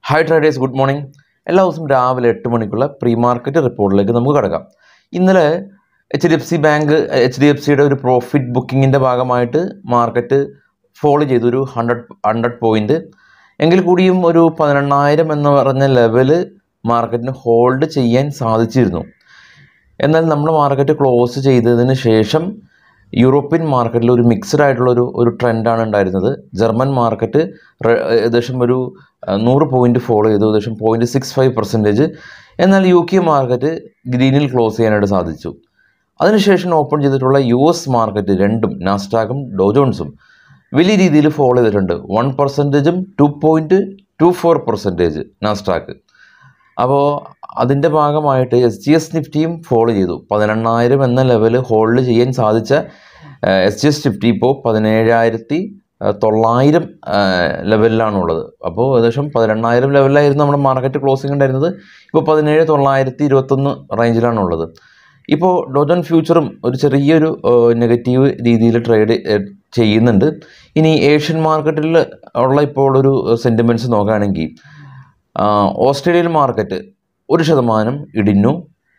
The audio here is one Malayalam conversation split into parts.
ഹായ് ട്രേഡേഴ്സ് ഗുഡ് മോർണിംഗ് എല്ലാ ദിവസവും രാവിലെ എട്ട് മണിക്കുള്ള പ്രീ മാർക്കറ്റ് റിപ്പോർട്ടിലേക്ക് നമുക്ക് കിടക്കാം ഇന്നലെ H D F C bank H D F സിയുടെ ഒരു പ്രോഫിറ്റ് ബുക്കിങ്ങിൻ്റെ ഭാഗമായിട്ട് മാർക്കറ്റ് ഫോളോ ചെയ്തു ഒരു ഹൺഡ്രഡ് ഹൺഡ്രഡ് പോയിൻറ്റ് എങ്കിൽ കൂടിയും ഒരു പതിനെണ്ണായിരം എന്ന് പറഞ്ഞ ലെവല് മാർക്കറ്റിന് ഹോൾഡ് ചെയ്യാൻ സാധിച്ചിരുന്നു എന്നാൽ നമ്മുടെ മാർക്കറ്റ് ക്ലോസ് ചെയ്തതിന് ശേഷം യൂറോപ്യൻ മാർക്കറ്റിൽ ഒരു മിക്സഡ് ആയിട്ടുള്ള ഒരു ഒരു ട്രെൻഡാണ് ഉണ്ടായിരുന്നത് ജർമ്മൻ മാർക്കറ്റ് റെ- ഏകദേശം ഒരു ആ, നൂറ് പോയിന്റ് ഫോളോ ചെയ്തു ഏകദേശം പോയിന്റ് സിക്സ് ഫൈവ് പെർസെൻറ്റേജ് എന്നാൽ യു കെ മാർക്കറ്റ് ഗ്രീനിൽ ക്ലോസ് ചെയ്യാനായിട്ട് സാധിച്ചു അതിനുശേഷം ഓപ്പൺ ചെയ്തിട്ടുള്ള യു എസ് മാർക്കറ്റ് രണ്ടും നാസ്റ്റാക്കും ഡോജോൺസും വലിയ രീതിയിൽ ഫോളോ ചെയ്തിട്ടുണ്ട് വൺ പെർസെൻറ്റേജും two point two four percentage Nasdaq അപ്പോൾ അതിൻ്റെ ഭാഗമായിട്ട് എസ് ജി എസ് നിഫ്റ്റിയും ഫോളോ ചെയ്തു പതിനെണ്ണായിരം എന്ന ലെവൽ ഹോൾഡ് ചെയ്യാൻ സാധിച്ച എസ് ജി എസ് നിഫ്റ്റി ഇപ്പോൾ പതിനേഴായിരത്തി ആ, തൊള്ളായിരം ലെവലിലാണുള്ളത് അപ്പോൾ ഏകദേശം പതിനെണ്ണായിരം ലെവലിലായിരുന്നു നമ്മുടെ മാർക്കറ്റ് ക്ലോസിംഗ് ഉണ്ടായിരുന്നത് ഇപ്പോൾ പതിനേഴ് തൊള്ളായിരത്തി ഇരുപത്തൊന്ന് റേഞ്ചിലാണുള്ളത് ഇപ്പോൾ ഡോജൻ ഫ്യൂച്ചറും ഒരു ചെറിയൊരു നെഗറ്റീവ് രീതിയിൽ ട്രേഡ് ചെയ്യുന്നുണ്ട് ഇനി ഏഷ്യൻ മാർക്കറ്റിൽ ഉള്ള ഇപ്പോൾ ഒരു സെൻറ്റിമെൻറ്റ്സ് നോക്കുകയാണെങ്കിൽ ആ, ഓസ്ട്രേലിയൻ മാർക്കറ്റ് ഒരു ശതമാനം ഇടിഞ്ഞു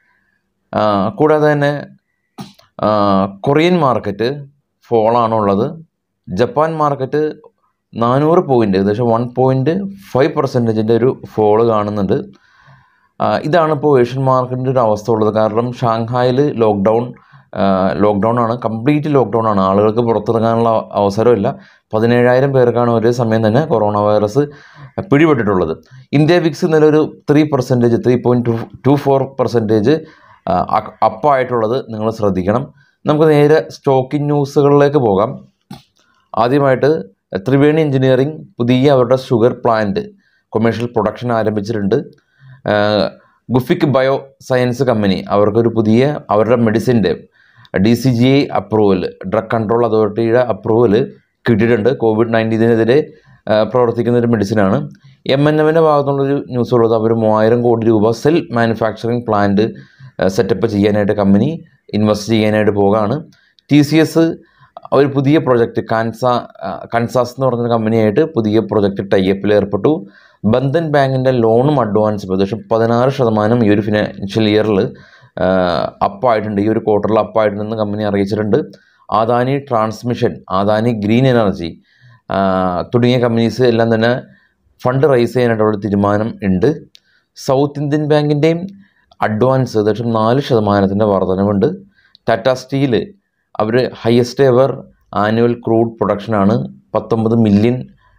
ആ, കൂടാതെ തന്നെ ആ, കൊറിയൻ മാർക്കറ്റ് ഫോളാണുള്ളത് ജപ്പാൻ മാർക്കറ്റ് നാനൂറ് പോയിൻ്റ് ഏകദേശം വൺ പോയിൻറ്റ് ഫൈവ് പെർസെൻറ്റേജിൻ്റെ ഒരു ഫോള് കാണുന്നുണ്ട് ആ, ഇതാണ് ഇപ്പോൾ ഏഷ്യൻ മാർക്കറ്റിൻ്റെ ഒരു അവസ്ഥ ഉള്ളത് കാരണം ഷാങ്ഹായിൽ ലോക്ക്ഡൗൺ ലോക്ക്ഡൗൺ ആണ് കംപ്ലീറ്റ് ലോക്ക്ഡൗൺ ആണ് ആളുകൾക്ക് പുറത്തിറങ്ങാനുള്ള അവസരമില്ല പതിനേഴായിരം പേർക്കാണ് ഒരേ സമയം തന്നെ കൊറോണ വൈറസ് പിടിപെട്ടിട്ടുള്ളത് ഇന്ത്യ വിക്സ് ഇന്നലെ ഒരു three percentage three point two two four percentage അപ്പായിട്ടുള്ളത് നിങ്ങൾ ശ്രദ്ധിക്കണം നമുക്ക് നേരെ സ്റ്റോക്കിംഗ് ന്യൂസുകളിലേക്ക് പോകാം ആദ്യമായിട്ട് ത്രിവേണി എഞ്ചിനീയറിംഗ് പുതിയ അവരുടെ ഷുഗർ പ്ലാന്റ് കൊമേഴ്ഷ്യൽ പ്രൊഡക്ഷൻ ആരംഭിച്ചിട്ടുണ്ട് ആഹ് ഗുഫിക് ബയോ സയൻസ് കമ്പനി അവർക്കൊരു പുതിയ അവരുടെ മെഡിസിൻ്റെ D C G I approval drug control അതോറിറ്റിയുടെ അപ്രൂവൽ കിട്ടിയിട്ടുണ്ട് കോവിഡ് നയൻറ്റീനെതിരെ പ്രവർത്തിക്കുന്ന ഒരു മെഡിസിനാണ് എം എൻ എമ്മിൻ്റെ ഭാഗത്തുള്ളൊരു ന്യൂസ് ഉള്ളത് അവർ മൂവായിരം കോടി രൂപ സെൽ മാനുഫാക്ചറിങ് പ്ലാന്റ് സെറ്റപ്പ് ചെയ്യാനായിട്ട് കമ്പനി ഇൻവെസ്റ്റ് ചെയ്യാനായിട്ട് പോവുകയാണ് ടി സി എസ് ഒരു പുതിയ പ്രൊജക്റ്റ് കാൻസ കൻസാസ് എന്ന് പറഞ്ഞൊരു കമ്പനിയായിട്ട് പുതിയ പ്രൊജക്റ്റ് ടൈപ്പിൽ ഏർപ്പെട്ടു ബന്ധൻ ബാങ്കിൻ്റെ ലോണും അഡ്വാൻസും ഏകദേശം പതിനാറ് ശതമാനം ഈ ഒരു ഫിനാൻഷ്യൽ ഇയറിൽ അപ്പായിട്ടുണ്ട് ഈ ഒരു ക്വാർട്ടറിൽ അപ്പായിട്ടുണ്ടെന്ന് കമ്പനി അറിയിച്ചിട്ടുണ്ട് Adani transmission Adani green energy ആ, തുടങ്ങിയ കമ്പനീസ് എല്ലാം തന്നെ ഫണ്ട് റൈസ് ചെയ്യാനായിട്ടുള്ള തീരുമാനം ഉണ്ട് സൗത്ത് ഇന്ത്യൻ ബാങ്കിൻ്റെയും അഡ്വാൻസ് ഏകദേശം നാല് ശതമാനത്തിൻ്റെ വർധനവുണ്ട് ടാറ്റ സ്റ്റീല് അവർ ഹയസ്റ്റ് എവർ ആനുവൽ ക്രൂഡ് പ്രൊഡക്ഷനാണ് പത്തൊമ്പത് മില്യൺ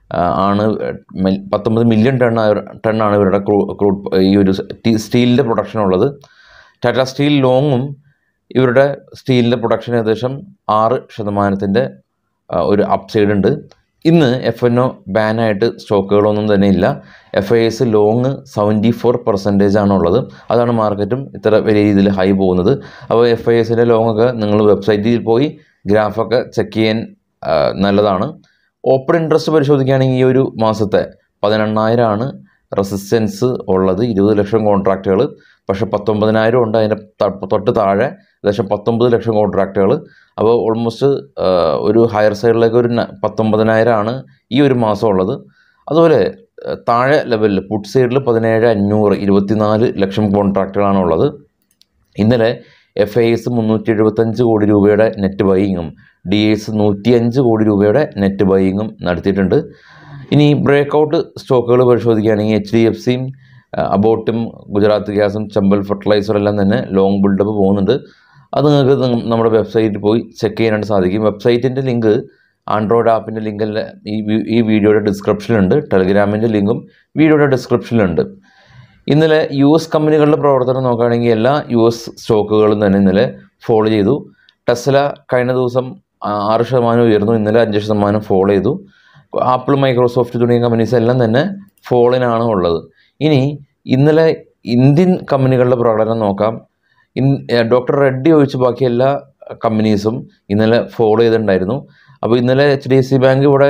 ആണ് മിൽ- പത്തൊമ്പത് മില്യൺ ടൺ ടണ്ണാണ് ഇവരുടെ ക്രൂ ക്രൂഡ് ഈ ഒരു സ്റ്റീലിൻ്റെ പ്രൊഡക്ഷൻ ഉള്ളത് ടാറ്റ സ്റ്റീൽ ലോങ്ങും ഇവരുടെ സ്റ്റീലിൻ്റെ പ്രൊഡക്ഷൻ ഏകദേശം ആറ് ശതമാനത്തിൻ്റെ ആ, ഒരു അപ്സൈഡ് ഉണ്ട് ഇന്ന് എഫ് എൻ ഒ ബാനായിട്ട് സ്റ്റോക്കുകളൊന്നും തന്നെ ഇല്ല F I S long seventy four percentage ആണുള്ളത് അതാണ് മാർക്കറ്റും ഇത്ര വലിയ രീതിയിൽ ഹൈ പോകുന്നത് അപ്പോൾ എഫ് ഐ എസിൻ്റെ ലോങ്ങൊക്കെ നിങ്ങൾ വെബ്സൈറ്റിൽ പോയി ഗ്രാഫൊക്കെ ചെക്ക് ചെയ്യാൻ ആ, നല്ലതാണ് ഓപ്പൺ ഇൻട്രസ്റ്റ് പരിശോധിക്കുകയാണെങ്കിൽ ഈ ഒരു മാസത്തെ പതിനെണ്ണായിരമാണ് റെസിസ്റ്റൻസ് ഉള്ളത് ഇരുപത് ലക്ഷം കോൺട്രാക്റ്റുകൾ പക്ഷേ പത്തൊമ്പതിനായിരം ഉണ്ട് അതിൻ്റെ ത- തൊട്ട് താഴെ ഏകദേശം പത്തൊമ്പത് ലക്ഷം കോൺട്രാക്റ്റുകൾ അപ്പോൾ ഓൾമോസ്റ്റ് ഒരു ഹയർ സൈഡിലേക്ക് ഒരു ന- പത്തൊമ്പതിനായിരമാണ് ഈ ഒരു മാസം ഉള്ളത് അതുപോലെ ആ, താഴെ ലെവലിൽ പുട്ട് സൈഡിൽ പതിനേഴ് അഞ്ഞൂറ് ഇരുപത്തിനാല് ലക്ഷം കോൺട്രാക്റ്റുകളാണ് ഉള്ളത് ഇന്നലെ എഫ് ഐ എസ് മുന്നൂറ്റി എഴുപത്തഞ്ച് കോടി രൂപയുടെ നെറ്റ് ബൈയിങ്ങും ഡി എസ് നൂറ്റി അഞ്ച് കോടി രൂപയുടെ നെറ്റ് ബൈയിങ്ങും നടത്തിയിട്ടുണ്ട് ഇനി ബ്രേക്ക് ഔട്ട് സ്റ്റോക്കുകൾ പരിശോധിക്കുകയാണെങ്കിൽ എച്ച് ഡി എഫ് സിയും അബോട്ടും ഗുജറാത്ത് ഗ്യാസും ചമ്പൽ ഫെർട്ടിലൈസർ എല്ലാം തന്നെ ലോങ് ബിൽഡപ്പ് പോകുന്നുണ്ട് അത് നിങ്ങൾക്ക് നി- നമ്മുടെ വെബ്സൈറ്റിൽ പോയി ചെക്ക് ചെയ്യാനായിട്ട് സാധിക്കും വെബ്സൈറ്റിൻ്റെ ലിങ്ക് ആൻഡ്രോയിഡ് ആപ്പിൻ്റെ ലിങ്ക് ഈ വി- ഈ വീഡിയോയുടെ ഡിസ്ക്രിപ്ഷനിലുണ്ട് ടെലഗ്രാമിൻ്റെ ലിങ്കും വീഡിയോയുടെ ഡിസ്ക്രിപ്ഷനിലുണ്ട് ഇന്നലെ യു എസ് കമ്പനികളുടെ പ്രവർത്തനം നോക്കുകയാണെങ്കിൽ എല്ലാ യു എസ് സ്റ്റോക്കുകളും തന്നെ ഇന്നലെ ഫോളോ ചെയ്തു ടെസ്ല കഴിഞ്ഞ ദിവസം ആ, ആറ് ശതമാനം ഉയർന്നു ഇന്നലെ അഞ്ച് ശതമാനം ഫോളോ ചെയ്തു ആപ്പിൾ മൈക്രോസോഫ്റ്റ് തുടങ്ങിയ കമ്പനീസ് എല്ലാം തന്നെ ഫോളിനാണ് ഉള്ളത് ഇനി ഇന്നലെ ഇന്ത്യൻ കമ്പനികളുടെ പ്രകടനം നോക്കാം ഇൻ ഡോക്ടർ റെഡ്ഡി ഒഴിച്ച് ബാക്കി എല്ലാ കമ്പനീസും ഇന്നലെ ഫോളോ ചെയ്തിട്ടുണ്ടായിരുന്നു അപ്പോൾ ഇന്നലെ H D F C bank ഇവിടെ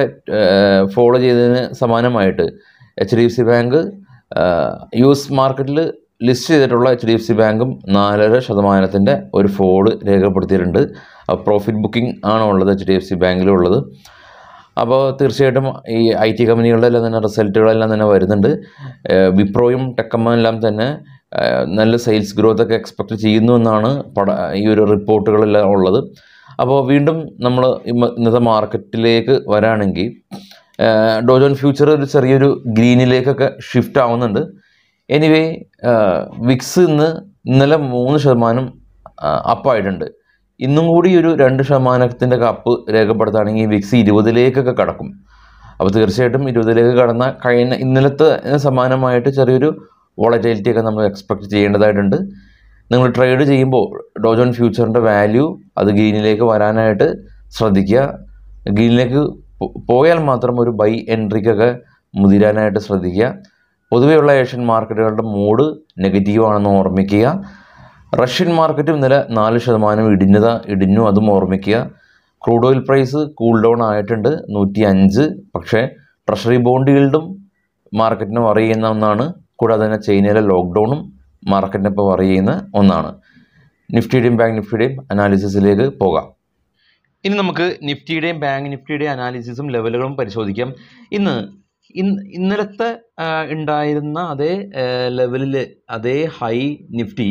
ഫോളോ ചെയ്തതിന് സമാനമായിട്ട് H D F C bank U S മാർക്കറ്റിൽ ലിസ്റ്റ് ചെയ്തിട്ടുള്ള എച്ച് ഡി എഫ് സി ബാങ്കും നാലര ശതമാനത്തിൻ്റെ ഒരു ഫോള് രേഖപ്പെടുത്തിയിട്ടുണ്ട് പ്രോഫിറ്റ് ബുക്കിംഗ് ആണ് ഉള്ളത് എച്ച് ഡി എഫ് സി ബാങ്കിലുള്ളത് അപ്പോൾ തീർച്ചയായിട്ടും ഈ ഐ ടി കമ്പനികളുടെ എല്ലാം തന്നെ റിസൾട്ടുകളെല്ലാം തന്നെ വരുന്നുണ്ട് ഏഹ് വിപ്രോയും ടെക്കമ്മ എല്ലാം തന്നെ ഏഹ് നല്ല സെയിൽസ് ഗ്രോത്ത് ഒക്കെ എക്സ്പെക്ട് ചെയ്യുന്നു എന്നാണ് പട ഈ ഒരു റിപ്പോർട്ടുകളെല്ലാം ഉള്ളത് അപ്പോൾ വീണ്ടും നമ്മൾ ഇന്നത്തെ മാർക്കറ്റിലേക്ക് വരാണെങ്കിൽ ഡോജോൺ ഫ്യൂച്ചർ ഒരു ചെറിയൊരു ഗ്രീനിലേക്കൊക്കെ ഷിഫ്റ്റ് ആവുന്നുണ്ട് എനിവേ വിക്സ് ഇന്ന് ഇന്നലെ മൂന്ന് ശതമാനം അപ്പായിട്ടുണ്ട് ഇന്നും കൂടി ഒരു രണ്ട് ശതമാനത്തിൻ്റെ കപ്പ് രേഖപ്പെടുത്തുകയാണെങ്കിൽ വിക്സ് ഇരുപതിലേക്കൊക്കെ കടക്കും അപ്പോൾ തീർച്ചയായിട്ടും ഇരുപതിലേക്ക് കടന്ന കഴിഞ്ഞ ഇന്നലത്തെ സമാനമായിട്ട് ചെറിയൊരു വോളറ്റൈലിറ്റി ഒക്കെ നമ്മൾ എക്സ്പെക്ട് ചെയ്യേണ്ടതായിട്ടുണ്ട് നിങ്ങൾ ട്രേഡ് ചെയ്യുമ്പോൾ ഡോജോൺ ഫ്യൂച്ചറിൻ്റെ വാല്യൂ അത് ഗ്രീനിലേക്ക് വരാനായിട്ട് ശ്രദ്ധിക്കുക ഗ്രീനിലേക്ക് പോ- പോയാൽ മാത്രം ഒരു ബൈ എൻട്രിക്കൊക്കെ മുതിരാനായിട്ട് ശ്രദ്ധിക്കുക പൊതുവെയുള്ള ഏഷ്യൻ മാർക്കറ്റുകളുടെ മൂഡ് നെഗറ്റീവ് ആണെന്ന് ഓർമ്മിക്കുക റഷ്യൻ മാർക്കറ്റും ഇന്നലെ നാല് ശതമാനം ഇടിഞ്ഞത ഇടിഞ്ഞു അതും ഓർമ്മിക്കുക crude oil price cool down ആയിട്ടുണ്ട് നൂറ്റി അഞ്ച് പക്ഷേ ട്രഷറി ബോണ്ട് ഈൽഡും മാർക്കറ്റിനെ വറി ചെയ്യുന്ന ഒന്നാണ് കൂടാതെ തന്നെ ചൈനയിലെ ലോക്ക്ഡൗണും മാർക്കറ്റിനെ ഇപ്പോൾ വറി ചെയ്യുന്ന ഒന്നാണ് നിഫ്റ്റിയുടെയും ബാങ്ക് നിഫ്റ്റിയുടെയും അനാലിസിസിലേക്ക് പോകാം ഇനി നമുക്ക് നിഫ്റ്റിയുടെയും ബാങ്ക് നിഫ്റ്റിയുടെയും അനാലിസിസും ലെവലുകളും പരിശോധിക്കാം ഇന്ന് ഇന്ന് ഇന്നലത്തെ ആ, ഉണ്ടായിരുന്ന അതേ ലെവലിൽ അതേ ഹൈ നിഫ്റ്റി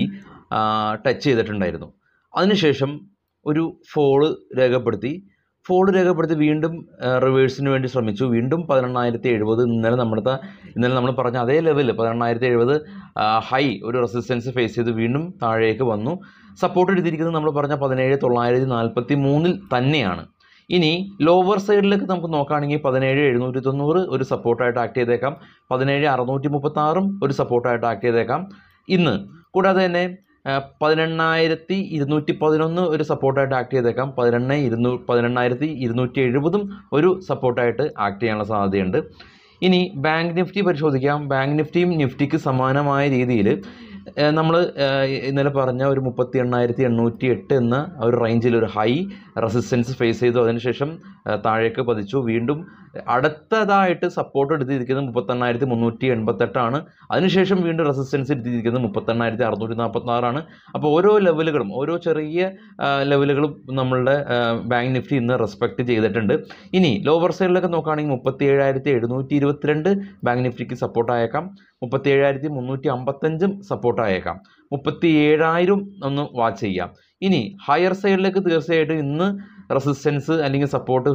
ടച്ച് ചെയ്തിട്ടുണ്ടായിരുന്നു അതിനുശേഷം ഒരു ഫോള് രേഖപ്പെടുത്തി ഫോള് രേഖപ്പെടുത്തി വീണ്ടും റിവേഴ്സിന് വേണ്ടി ശ്രമിച്ചു വീണ്ടും പതിനെണ്ണായിരത്തി എഴുപത് ഇന്നലെ നമ്മുടെ ഇന്നലെ നമ്മൾ പറഞ്ഞ അതേ ലെവൽ പതിനെണ്ണായിരത്തി എഴുപത് ഹൈ ഒരു റെസിസ്റ്റൻസ് ഫേസ് ചെയ്ത് വീണ്ടും താഴേക്ക് വന്നു സപ്പോർട്ട് എടുത്തിരിക്കുന്നത് നമ്മൾ പറഞ്ഞ പതിനേഴ് തൊള്ളായിരത്തി നാൽപ്പത്തി മൂന്നിൽ തന്നെയാണ് ഇനി ലോവർ സൈഡിലേക്ക് നമുക്ക് നോക്കുകയാണെങ്കിൽ പതിനേഴ് എഴുന്നൂറ്റി തൊണ്ണൂറ് ഒരു സപ്പോർട്ടായിട്ട് ആക്ട് ചെയ്തേക്കാം പതിനേഴ് അറുന്നൂറ്റി മുപ്പത്തി ആറും ഒരു സപ്പോർട്ടായിട്ട് ആക്ട് ചെയ്തേക്കാം ഇന്ന് കൂടാതെ തന്നെ ആ, പതിനെണ്ണായിരത്തി ഇരുന്നൂറ്റി പതിനൊന്ന് ഒരു സപ്പോർട്ടായിട്ട് ആക്ട് ചെയ്തേക്കാം പതിനെണ്ണ ഇരുന്നൂ പതിനെണ്ണായിരത്തി ഇരുന്നൂറ്റി എഴുപതും ഒരു സപ്പോർട്ടായിട്ട് ആക്ട് ചെയ്യാനുള്ള സാധ്യതയുണ്ട് ഇനി ബാങ്ക് നിഫ്റ്റി പരിശോധിക്കാം ബാങ്ക് നിഫ്റ്റിയും നിഫ്റ്റിക്ക് സമാനമായ രീതിയിൽ നമ്മൾ ഇന്നലെ പറഞ്ഞ ഒരു മുപ്പത്തി എണ്ണായിരത്തി എണ്ണൂറ്റി എട്ട് എന്ന ആ ഒരു റേഞ്ചിൽ ഒരു ഹൈ റെസിസ്റ്റൻസ് ഫേസ് ചെയ്തു അതിനുശേഷം ആ, താഴേക്ക് പതിച്ചു വീണ്ടും അടുത്തതായിട്ട് സപ്പോർട്ട് എടുത്തിരിക്കുന്നത് മുപ്പത്തെണ്ണായിരത്തി മുന്നൂറ്റി എൺപത്തെട്ടാണ് അതിനുശേഷം വീണ്ടും റെസിസ്റ്റൻസ് എടുത്തിരിക്കുന്നത് മുപ്പത്തെണ്ണായിരത്തി അറുന്നൂറ്റി നാൽപ്പത്തി ആറാണ് അപ്പോൾ ഓരോ ലെവലുകളും ഓരോ ചെറിയ ആ, ലെവലുകളും നമ്മളുടെ ആ, ബാങ്ക് നിഫ്റ്റി ഇന്ന് റെസ്പെക്ട് ചെയ്തിട്ടുണ്ട് ഇനി ലോവർ സൈഡിലൊക്കെ നോക്കുകയാണെങ്കിൽ മുപ്പത്തി ഏഴായിരത്തി എഴുന്നൂറ്റി ഇരുപത്തിരണ്ട് ബാങ്ക് നിഫ്റ്റിക്ക് സപ്പോർട്ട് ആയേക്കാം മുപ്പത്തി ഏഴായിരത്തി മുന്നൂറ്റി അമ്പത്തഞ്ചും സപ്പോർട്ട് ആയേക്കാം മുപ്പത്തി ഏഴായിരം ഒന്ന് വാച്ച് ചെയ്യാം ഇനി ഹയർ സൈഡിലേക്ക് തീർച്ചയായിട്ടും ഇന്ന് റെസിസ്റ്റൻസ് അല്ലെങ്കിൽ സപ്പോർട്ട്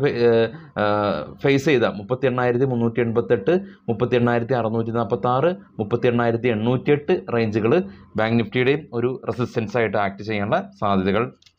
ഫേസ് ചെയ്ത മുപ്പത്തി എണ്ണായിരത്തി മുന്നൂറ്റി എൺപത്തെട്ട് മുപ്പത്തി എണ്ണായിരത്തി അറുന്നൂറ്റി നാൽപ്പത്തി ആറ് മുപ്പത്തി എണ്ണായിരത്തി എണ്ണൂറ്റി എട്ട് റേഞ്ചുകൾ ബാങ്ക് നിഫ്റ്റിയുടെയും ഒരു റെസിസ്റ്റൻസ് ആയിട്ട് ആക്ട് ചെയ്യാനുള്ള സാധ്യതകൾ